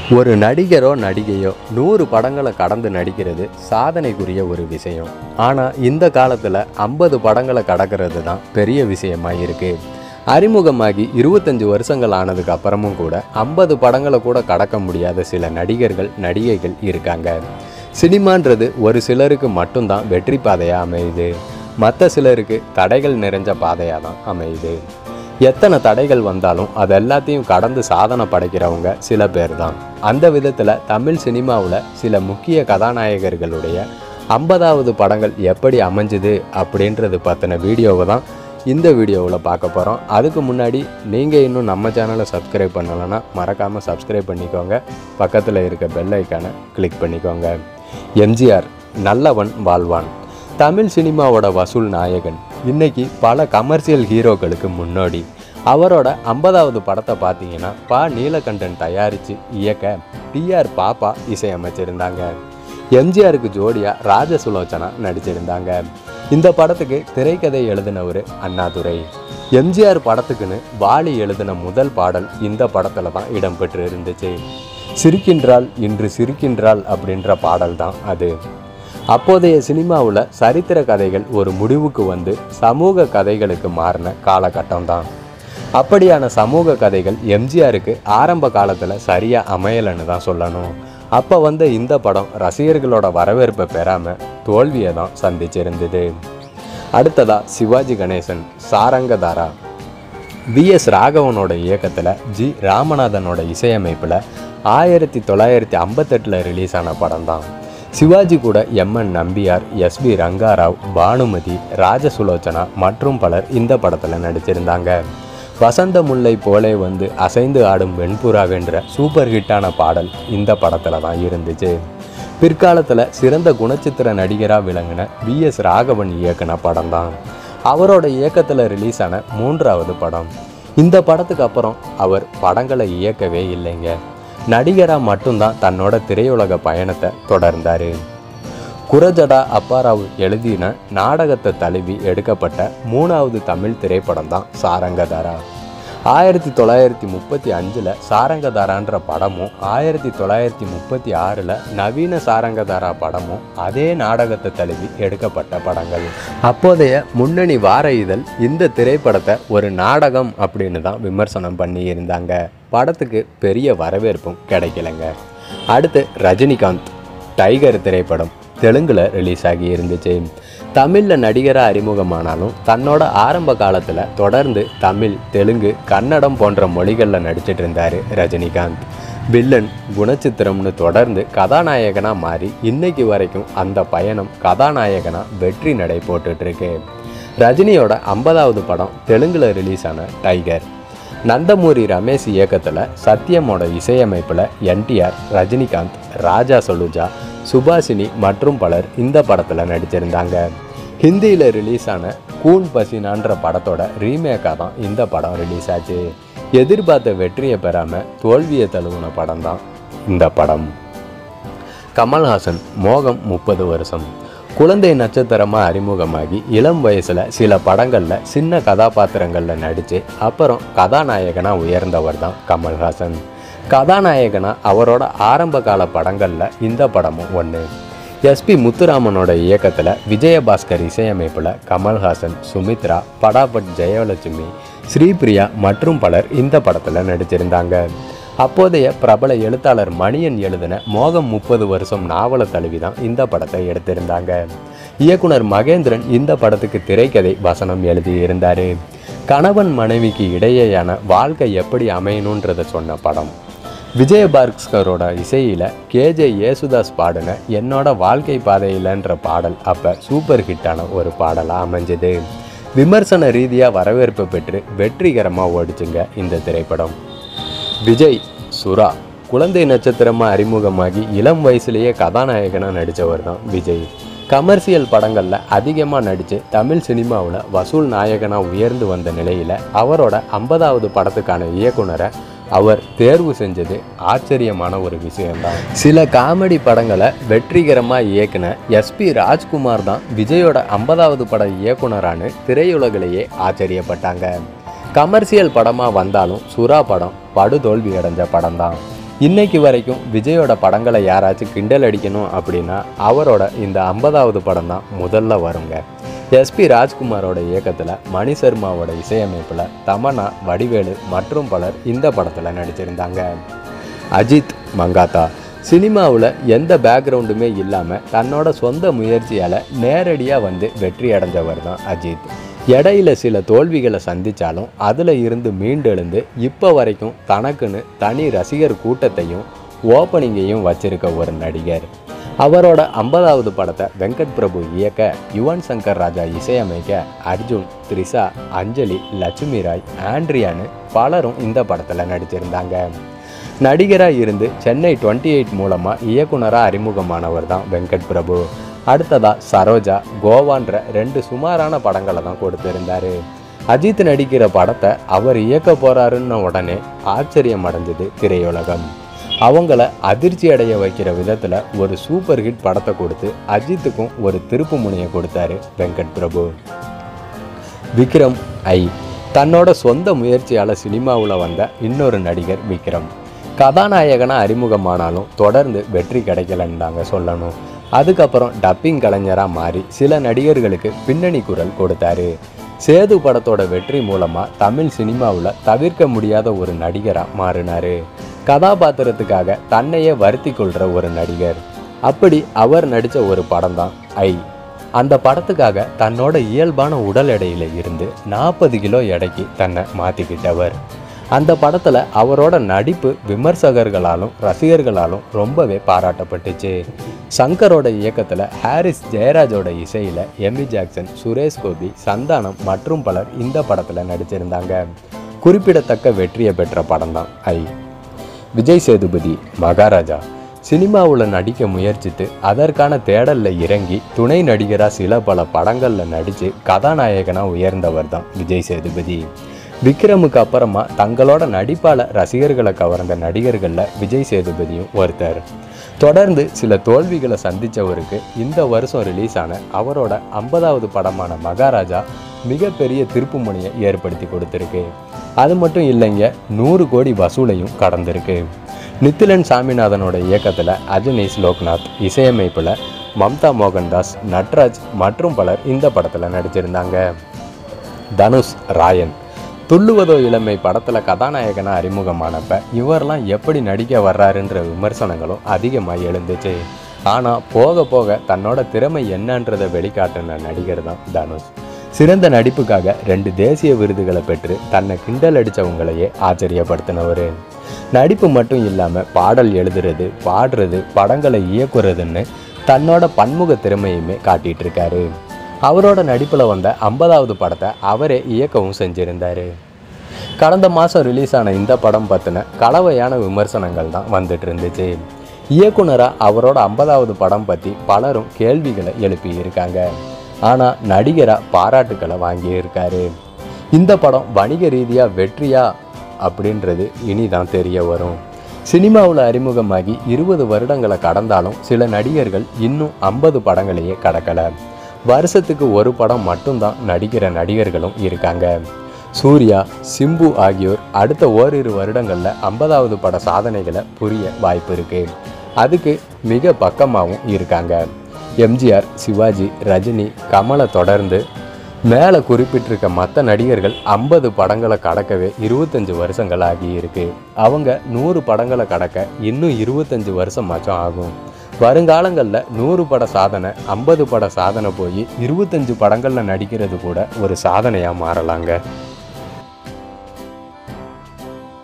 ஒரு நடிகரோ நடிகையோ நூறு படங்களை கடந்து நடிக்கிறது சாதனைக்குரிய ஒரு விஷயம் ஆனால் இந்த காலத்தில் ஐம்பது படங்களை கடக்கிறது தான் பெரிய விஷயமா இருக்கு அறிமுகமாகி இருபத்தஞ்சு வருஷங்கள் ஆனதுக்கு அப்புறமும் கூட ஐம்பது படங்களை கூட கடக்க முடியாத சில நடிகர்கள் நடிகைகள் இருக்காங்க சினிமான்றது ஒரு சிலருக்கு மட்டும்தான் வெற்றி பாதையாக அமையுது மற்ற சிலருக்கு தடைகள் நிறைஞ்ச பாதையாக தான் அமையுது எத்தனை தடைகள் வந்தாலும் அது எல்லாத்தையும் கடந்து சாதனை படைக்கிறவங்க சில பேர் தான் அந்த விதத்தில் தமிழ் சினிமாவில் சில முக்கிய கதாநாயகர்களுடைய ஐம்பதாவது படங்கள் எப்படி அமைஞ்சுது அப்படின்றது பற்றின வீடியோவை தான் இந்த வீடியோவில் பார்க்க போகிறோம் அதுக்கு முன்னாடி நீங்கள் இன்னும் நம்ம சேனலை சப்ஸ்கிரைப் பண்ணலைன்னா மறக்காமல் சப்ஸ்கிரைப் பண்ணிக்கோங்க பக்கத்தில் இருக்க பெல் ஐக்கானை கிளிக் பண்ணிக்கோங்க எம்ஜிஆர் நல்லவன் வாழ்வான் தமிழ் சினிமாவோட வசூல் நாயகன் இன்னைக்கு பல கமர்ஷியல் ஹீரோக்களுக்கு முன்னோடி அவரோட ஐம்பதாவது படத்தை பார்த்தீங்கன்னா பா நீலகண்டன் தயாரித்து இயக்க டிஆர் பாப்பா இசையமைச்சிருந்தாங்க எம்ஜிஆருக்கு ஜோடியாக ராஜசுலோச்சனா நடிச்சிருந்தாங்க இந்த படத்துக்கு திரைக்கதை எழுதினவர் அண்ணாதுரை எம்ஜிஆர் படத்துக்குன்னு வாலி எழுதின முதல் பாடல் இந்த படத்தில் தான் இடம்பெற்று இருந்துச்சு சிரிக்கின்றாள் இன்று சிரிக்கின்றாள் அப்படின்ற பாடல் தான் அது அப்போதைய சினிமாவில் சரித்திர கதைகள் ஒரு முடிவுக்கு வந்து சமூக கதைகளுக்கு மாறின காலகட்டம் தான் அப்படியான சமூக கதைகள் எம்ஜிஆருக்கு ஆரம்ப காலத்தில் சரியாக அமையலைன்னு தான் சொல்லணும் அப்போ வந்த இந்த படம் ரசிகர்களோட வரவேற்பை பெறாமல் தோல்வியை தான் சந்திச்சிருந்தது அடுத்ததா சிவாஜி கணேசன் சாரங்கதாரா விஎஸ் ராகவனோட இயக்கத்தில் ஜி ராமநாதனோட இசையமைப்பில் ஆயிரத்தி தொள்ளாயிரத்தி ஐம்பத்தெட்டில் ரிலீஸ் ஆன படம் தான் சிவாஜி கூட எம்என் நம்பியார் எஸ்பி ரங்காராவ் பானுமதி ராஜசுலோச்சனா மற்றும் பலர் இந்த படத்தில் நடிச்சிருந்தாங்க வசந்த முல்லை போலே வந்து அசைந்து ஆடும் வெண்புறாவென்ற சூப்பர் ஹிட்டான பாடல் இந்த படத்தில் தான் இருந்துச்சு பிற்காலத்தில் சிறந்த குணச்சித்திர நடிகராக விளங்கின விஎஸ் ராகவன் இயக்குன படம் தான் அவரோட இயக்கத்தில் ரிலீஸ் ஆன மூன்றாவது படம் இந்த படத்துக்கு அப்புறம் அவர் படங்களை இயக்கவே இல்லைங்க நடிகராக மட்டும்தான் தன்னோட திரையுலக பயணத்தை தொடர்ந்தார் குரஜடா அப்பாராவ் எழுதின நாடகத்தை தழுவி எடுக்கப்பட்ட மூணாவது தமிழ் திரைப்படம் தான் சாரங்கதாரா ஆயிரத்தி தொள்ளாயிரத்தி முப்பத்தி அஞ்சில் சாரங்கதாரான்ற படமும் ஆயிரத்தி தொள்ளாயிரத்தி முப்பத்தி ஆறில் நவீன சாரங்கதாரா படமும் அதே நாடகத்தை தழுவி எடுக்கப்பட்ட படங்கள் அப்போதைய முன்னணி வார இதழ் இந்த திரைப்படத்தை ஒரு நாடகம் அப்படின்னு தான் விமர்சனம் பண்ணி இருந்தாங்க படத்துக்கு பெரிய வரவேற்பும் கிடைக்கலங்க அடுத்து ரஜினிகாந்த் டைகர் திரைப்படம் தெலுங்கில் ரிலீஸ் ஆகி இருந்துச்சு தமிழில் நடிகராக அறிமுகமானாலும் தன்னோட ஆரம்ப காலத்தில் தொடர்ந்து தமிழ் தெலுங்கு கன்னடம் போன்ற மொழிகளில் நடிச்சிட்டு இருந்தார் ரஜினிகாந்த் வில்லன் குணச்சித்திரம்னு தொடர்ந்து கதாநாயகனாக மாறி இன்னைக்கு வரைக்கும் அந்த பயணம் கதாநாயகனாக வெற்றி நடை போட்டுட்ருக்கு ரஜினியோட ஐம்பதாவது படம் தெலுங்கில் ரிலீஸ் ஆன டைகர் நந்தமூரி ரமேஷ் இயக்கத்தில் சத்யமோட இசையமைப்பில் என்டிஆர் ரஜினிகாந்த் ராஜா சலுஜா சுபாஷினி மற்றும் பலர் இந்த படத்தில் நடிச்சிருந்தாங்க ஹிந்தியில் ரிலீஸ் ஆன கூன் பசினான்ற படத்தோட ரீமேக்காக தான் இந்த படம் ரிலீஸ் ஆச்சு எதிர்பார்த்த வெற்றியை பெறாமல் தோல்வியை தழுவுன படம் தான் இந்த படம் கமல்ஹாசன் மோகம் முப்பது வருஷம் குழந்தை நட்சத்திரமாக அறிமுகமாகி இளம் வயசில் சில படங்களில் சின்ன கதாபாத்திரங்களில் நடித்து அப்புறம் கதாநாயகனாக உயர்ந்தவர் தான் கமல்ஹாசன் கதாநாயகனாக அவரோட ஆரம்ப கால படங்களில் இந்த படமும் ஒன்று எஸ்பி முத்துராமனோட இயக்கத்தில் விஜயபாஸ்கர் இசையமைப்பில் கமல்ஹாசன் சுமித்ரா படாபட் ஜெயலட்சுமி ஸ்ரீபிரியா மற்றும் பலர் இந்த படத்தில் நடிச்சிருந்தாங்க அப்போதைய பிரபல எழுத்தாளர் மணியன் எழுதின மோகம் முப்பது வருஷம் நாவலை தழுவி தான் இந்த படத்தை எடுத்திருந்தாங்க இயக்குனர் மகேந்திரன் இந்த படத்துக்கு திரைக்கதை வசனம் எழுதியிருந்தார் கணவன் மனைவிக்கு இடையேயான வாழ்க்கை எப்படி அமையணுன்றதை சொன்ன படம் விஜயபாஸ்கரோட இசையில் கேஜே யேசுதாஸ் பாடின என்னோட வாழ்க்கை பாதையிலன்ற பாடல் அப்போ சூப்பர் ஹிட்டான ஒரு பாடலாக அமைஞ்சது விமர்சன ரீதியாக வரவேற்பு பெற்று வெற்றிகரமாக ஓடிச்சுங்க இந்த திரைப்படம் விஜய் சுறா குழந்தை நட்சத்திரமாக அறிமுகமாகி இளம் வயசுலேயே கதாநாயகனாக நடித்தவர் தான் விஜய் கமர்ஷியல் படங்களில் அதிகமாக நடித்து தமிழ் சினிமாவில் வசூல் நாயகனாக உயர்ந்து வந்த நிலையில் அவரோட ஐம்பதாவது படத்துக்கான இயக்குனரை அவர் தேர்வு செஞ்சது ஆச்சரியமான ஒரு விஷயம்தான் சில காமெடி படங்களை வெற்றிகரமாக இயக்குன எஸ்பி ராஜ்குமார் தான் விஜயோட ஐம்பதாவது பட இயக்குனரானு திரையுலகிலேயே ஆச்சரியப்பட்டாங்க கமர்ஷியல் படமாக வந்தாலும் சுறா படம் படுதோல்வி அடைஞ்ச படம் தான் இன்னைக்கு வரைக்கும் விஜயோட படங்களை யாராச்சும் கிண்டல் அடிக்கணும் அப்படின்னா அவரோட இந்த ஐம்பதாவது படம் தான் முதல்ல வருங்க எஸ்பி ராஜ்குமாரோட இயக்கத்தில் மணி சர்மாவோட இசையமைப்பில் தமன்னா வடிவேலு மற்றும் பலர் இந்த படத்தில் நடிச்சிருந்தாங்க அஜித் மங்காத்தா சினிமாவில் எந்த பேக்ரவுண்டுமே இல்லாமல் தன்னோட சொந்த முயற்சியால் நேரடியாக வந்து வெற்றி அடைஞ்சவர் தான் அஜித் இடையில சில தோல்விகளை சந்தித்தாலும் அதில் இருந்து மீண்டெழுந்து இப்போ வரைக்கும் தனக்குன்னு தனி ரசிகர் கூட்டத்தையும் ஓப்பனிங்கையும் வச்சிருக்க ஒரு நடிகர் அவரோட ஐம்பதாவது படத்தை வெங்கட் பிரபு இயக்க யுவன் சங்கர் ராஜா இசையமைக்க அர்ஜுன் த்ரிஷா அஞ்சலி லட்சுமி ராய் ஆண்ட்ரியான்னு பலரும் இந்த படத்தில் நடிச்சிருந்தாங்க நடிகராக இருந்து சென்னை டுவெண்ட்டி எயிட் மூலமாக இயக்குனராக அறிமுகமானவர் தான் வெங்கட் பிரபு அடுத்ததா சரோஜா கோவான்ற ரெண்டு சுமாரான படங்களை தான் கொடுத்திருந்தாரு அஜித் நடிக்கிற படத்தை அவர் இயக்க போறாருன்ன உடனே ஆச்சரியம் அடைஞ்சது திரையுலகம் அவங்கள அதிர்ச்சி அடைய வைக்கிற விதத்தில் ஒரு சூப்பர் ஹிட் படத்தை கொடுத்து அஜித்துக்கும் ஒரு திருப்பு முனையை கொடுத்தாரு வெங்கட் பிரபு விக்ரம் ஐ தன்னோட சொந்த முயற்சியால் சினிமாவில் வந்த இன்னொரு நடிகர் விக்ரம் கதாநாயகனாக அறிமுகமானாலும் தொடர்ந்து வெற்றி கிடைக்கலன்னு தாங்க சொல்லணும் அதுக்கப்புறம் டப்பிங் கலைஞராக மாறி சில நடிகர்களுக்கு பின்னணி குரல் கொடுத்தாரு சேது படத்தோட வெற்றி மூலமாக தமிழ் சினிமாவில் தவிர்க்க முடியாத ஒரு நடிகராக மாறினார் கதாபாத்திரத்துக்காக தன்னையே வருத்தி கொள்கிற ஒரு நடிகர் அப்படி அவர் நடித்த ஒரு படம் தான் ஐ அந்த படத்துக்காக தன்னோட இயல்பான உடல் எடையில இருந்து நாற்பது கிலோ எடைக்கு தன்னை மாற்றிக்கிட்டவர் அந்த படத்தில் அவரோட நடிப்பு விமர்சகர்களாலும் ரசிகர்களாலும் ரொம்பவே பாராட்டப்பட்டுச்சு சங்கரோட இயக்கத்தில் ஹாரிஸ் ஜெயராஜோட இசையில் எமி ஜாக்சன் சுரேஷ் கோபி சந்தானம் மற்றும் பலர் இந்த படத்தில் நடிச்சிருந்தாங்க குறிப்பிடத்தக்க வெற்றியை பெற்ற படம் தான் ஐ விஜய் சேதுபதி மகாராஜா சினிமாவில் நடிக்க முயற்சித்து அதற்கான தேடலில் இறங்கி துணை நடிகராக சில பல படங்களில் நடித்து கதாநாயகனாக உயர்ந்தவர் தான் விஜய் சேதுபதி விக்ரமுக்கு அப்புறமா தங்களோட நடிப்பால் ரசிகர்களை கவர்ந்த நடிகர்களில் விஜய் சேதுபதியும் ஒருத்தர் தொடர்ந்து சில தோல்விகளை சந்தித்தவருக்கு இந்த வருஷம் ரிலீஸ் ஆன அவரோட ஐம்பதாவது படமான மகாராஜா மிகப்பெரிய திருப்பு முனையை ஏற்படுத்தி கொடுத்துருக்கு அது மட்டும் இல்லைங்க நூறு கோடி வசூலையும் கடந்திருக்கு நித்திலன் சாமிநாதனோட இயக்கத்தில் அஜனீஷ் லோக்நாத் இசையமைப்பில் மம்தா மோகன்தாஸ் நட்ராஜ் மற்றும் பலர் இந்த படத்தில் நடிச்சிருந்தாங்க தனுஷ் ராயன் துள்ளுவதோ இளமை படத்தில் கதாநாயகனாக அறிமுகமானப்ப இவரெல்லாம் எப்படி நடிக்க வர்றாருன்ற விமர்சனங்களும் அதிகமாக எழுந்துச்சு ஆனால் போக போக தன்னோட திறமை என்னன்றதை வெளிக்காட்டின நடிகர் தான் தனுஷ் சிறந்த நடிப்புக்காக ரெண்டு தேசிய விருதுகளை பெற்று தன்னை கிண்டல் அடித்தவங்களையே ஆச்சரியப்படுத்தினவர் நடிப்பு மட்டும் இல்லாமல் பாடல் எழுதுறது பாடுறது படங்களை இயக்குறதுன்னு தன்னோட பன்முக திறமையுமே காட்டிட்டு இருக்காரு அவரோட நடிப்பில் வந்த ஐம்பதாவது படத்தை அவரே இயக்கவும் செஞ்சிருந்தாரு கடந்த மாதம் ரிலீஸ் ஆன இந்த படம் பற்றின கலவையான விமர்சனங்கள் தான் வந்துட்டு இருந்துச்சு இயக்குனராக அவரோட ஐம்பதாவது படம் பற்றி பலரும் கேள்விகளை எழுப்பி இருக்காங்க ஆனால் நடிகராக பாராட்டுக்களை வாங்கியிருக்காரு இந்த படம் வணிக ரீதியாக வெற்றியா அப்படின்றது இனிதான் தெரிய வரும் சினிமாவில் அறிமுகமாகி இருபது வருடங்களை கடந்தாலும் சில நடிகர்கள் இன்னும் ஐம்பது படங்களையே கடக்கலை வருஷத்துக்கு ஒரு படம் மட்டும்தான் நடிக்கிற நடிகர்களும் இருக்காங்க சூர்யா சிம்பு ஆகியோர் அடுத்த ஓரிரு வருடங்களில் ஐம்பதாவது பட சாதனைகளை புரிய வாய்ப்பு இருக்கு அதுக்கு மிக பக்கமாகவும் இருக்காங்க எம்ஜிஆர் சிவாஜி ரஜினி கமலை தொடர்ந்து மேலே குறிப்பிட்டிருக்க மற்ற நடிகர்கள் ஐம்பது படங்களை கடக்கவே இருபத்தஞ்சு வருஷங்கள் ஆகி இருக்கு அவங்க நூறு படங்களை கடக்க இன்னும் இருபத்தஞ்சு வருஷமாச்சும் ஆகும் வருங்காலங்களில் நூறு பட சாதனை ஐம்பது பட சாதனை போய் இருபத்தஞ்சு படங்களில் நடிக்கிறது கூட ஒரு சாதனையாக மாறலாங்க